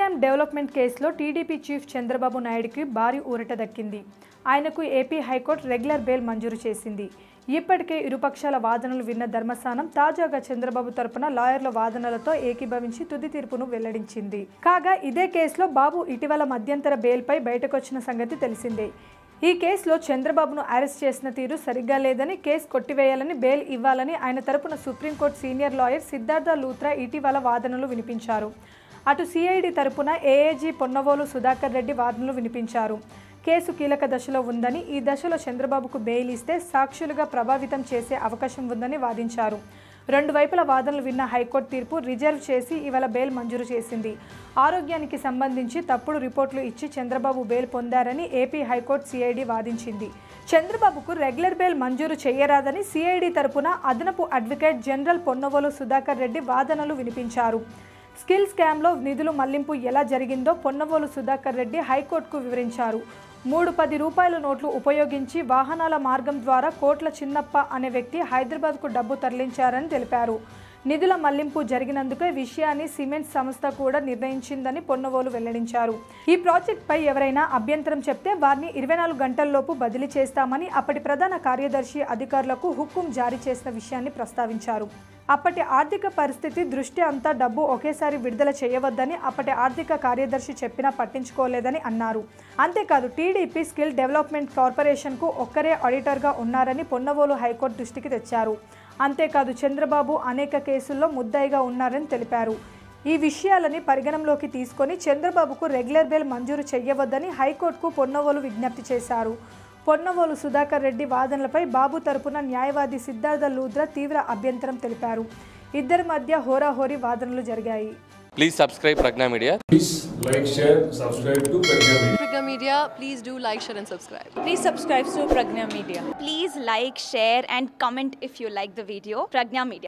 Scam development కేసులో TDP chief Chandrababu నాయుడుకి భారీ ఊరట దక్కింది ఆయనకు ఏపీ హైకోర్టు రెగ్యులర్ బెయిల్ మంజూరు చేసింది ఇప్పటికే ఇరుపక్షాల వాదనలు విన్న ధర్మస్థానం తాజాగా చంద్రబాబు తరపున లాయర్ల వాదనలతో ఏకీభవించి తుది తీర్పును వెల్లడించింది కాగా ఇదే కేసులో బాబు ఇటీవల మధ్యంతర బెయిల్పై బయటకొచ్చిన సంగతి తెలిసిందే ఈ కేసులో చంద్రబాబును అరెస్ట్ చేసిన తీరు సరిగ్గా లేదని కేసు కొట్టివేయాలని బెయిల్ ఇవ్వాలని ఆయన తరపున Supreme Court senior lawyer Siddharth Luthra ఇటీవల వాదనలు వినిపించారు అటు సిఐడి తరపున ఏఏజీ పొన్నవోలు సుధాకర్ రెడ్డి వాదనలు వినిపించారు కేసు కీలక దశలో ఉందని ఈ దశలో చంద్రబాబుకు బెయిల్ ఇస్తే సాక్షులుగా ప్రభావితం చేసే అవకాశం ఉందని వాదించారు రెండు వైపుల వాదనలు విన్న హైకోర్టు తీర్పు రిజర్వ్ చేసి ఇవాళ బెయిల్ మంజూరు చేసింది ఆరోగ్యానికి సంబంధించి తప్పుడు రిపోర్టులు ఇచ్చి చంద్రబాబు బెయిల్ పొందారని ఏపీ హైకోర్టు సిఐడి వాదించింది చంద్రబాబుకు రెగ్యులర్ బెయిల్ మంజూరు చేయరాదని సిఐడి తరపున అదనపు అడ్వకేట్ జనరల్ పొన్నవోలు సుధాకర్ రెడ్డి వాదనలు వినిపించారు స్కిల్ స్కామ్లో నిధులు మళ్లింపు ఎలా జరిగిందో పొన్నవోలు సుధాకర్ రెడ్డి హైకోర్టుకు వివరించారు మూడు పది రూపాయల నోట్లు ఉపయోగించి వాహనాల మార్గం ద్వారా కోట్ల చిన్నప్ప అనే వ్యక్తి హైదరాబాద్కు డబ్బు తరలించారని తెలిపారు నిధుల మళ్లింపు జరిగినందుకే విషయాన్ని సిమెంట్ సంస్థ కూడా నిర్ణయించిందని పొన్నవోలు వెల్లడించారు ఈ ప్రాజెక్టుపై ఎవరైనా అభ్యంతరం చెప్తే వారిని ఇరవై నాలుగు గంటల్లోపు బదిలీ చేస్తామని అప్పటి ప్రధాన కార్యదర్శి అధికారులకు హుకుం జారీ చేసిన విషయాన్ని ప్రస్తావించారు అప్పటి ఆర్థిక పరిస్థితి దృష్టి అంతా డబ్బు ఒకేసారి విడుదల చేయవద్దని అప్పటి ఆర్థిక కార్యదర్శి చెప్పినా పట్టించుకోలేదని అన్నారు అంతేకాదు టీడీపీ స్కిల్ డెవలప్మెంట్ కార్పొరేషన్కు ఒక్కరే ఆడిటర్గా ఉన్నారని పొన్నవోలు హైకోర్టు దృష్టికి తెచ్చారు అంతేకాదు చంద్రబాబు అనేక కేసుల్లో ముద్దాయిగా ఉన్నారని తెలిపారు ఈ విషయాలని పరిగణంలోకి తీసుకొని చంద్రబాబుకు రెగ్యులర్ బెయిల్ మంజూరు చేయవద్దని హైకోర్టుకు పొన్నవోలు విజ్ఞప్తి చేశారు పొన్నవోలు సుధాకర్ రెడ్డి వాదనలపై బాబు తరపున న్యాయవాది సిద్ధార్థ లూద్రా తీవ్ర అభ్యంతరం తెలిపారు ఇద్దరి మధ్య హోరాహోరీ వాదనలు జరిగాయి Please subscribe Pragna Media. Please like, share, subscribe to Pragya Media. Pragya Media, please do like, share, and subscribe. Please subscribe to Pragna Media. Please like, share, and comment if you like the video. Pragna Media.